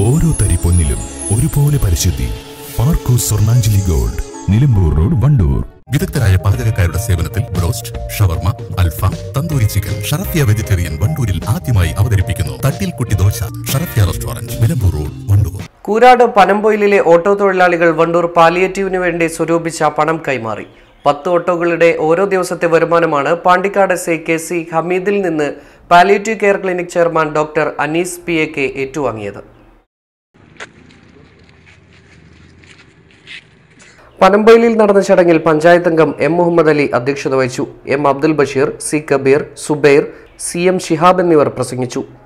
ഓരോ തരി പൊന്നിലും ഒരുപോലെ പരിശുദ്ധി പാർക്കൂർ സ്വർണാഞ്ജലി ഗോൾഡ് നിലമ്പൂർ റോഡ് വണ്ടൂർ വിദഗ്ധരായ പാചകക്കാരുടെ സേവനത്തിൽ ബ്രോസ്റ്റ് ഷവർമ അൽഫാം തന്തൂരി ചിക്കൻ ഷറഫിയ വെജിറ്റേറിയൻ വണ്ടൂരിൽ ആദ്യമായി അവതരിപ്പിക്കുന്നു തട്ടിൽ കുട്ടി ദോശ ഷറഫിയ റെസ്റ്റോറന്റ് നിലമ്പൂർ റോഡ് വണ്ടൂർ കൂരാട് പനമ്പൊയിലിലെ ഓട്ടോ തൊഴിലാളികൾ വണ്ടൂർ പാലിയേറ്റീവിനു വേണ്ടി സ്വരൂപിച്ച പണം കൈമാറി പത്ത് ഓട്ടോകളുടെ ഓരോ ദിവസത്തെ വരുമാനമാണ് Pandikkad S I K C ഹമീദിൽ നിന്ന് palliative care clinic chairman doctor Anees P A K ഏറ്റുവാങ്ങിയത് പനമ്പൊയിലിൽ നടന്ന ചടങ്ങിൽ പഞ്ചായത്ത് അംഗം എം മുഹമ്മദ് അലി അധ്യക്ഷത വഹിച്ചു M Abdul Basheer C Kabeer Subair C M Shihab എന്നിവർ പ്രസംഗിച്ചു